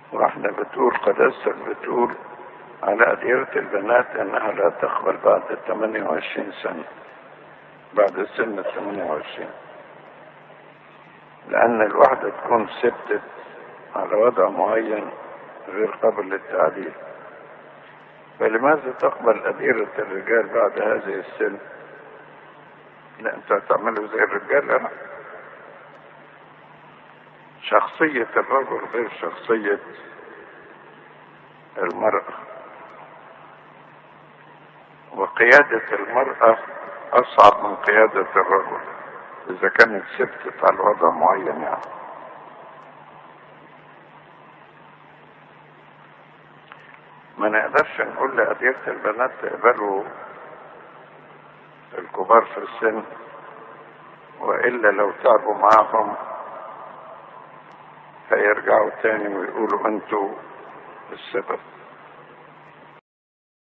واحدة بتقول قداسة بتقول على أديرة البنات أنها لا تقبل بعد 28 سنة بعد سن 28 لأن الواحدة تكون ثبتت على وضع معين غير قابل للتعديل فلماذا تقبل أديرة الرجال بعد هذه السن؟ لا أنت هتعمله زي الرجال لا شخصية الرجل غير شخصية المرأة وقيادة المرأة أصعب من قيادة الرجل إذا كانت ثبتت على وضع معين يعني ما نقدرش نقول لأديرة البنات تقبلوا الكبار في السن وإلا لو تعبوا معاهم هيرجعوا تاني ويقولوا انتوا السبب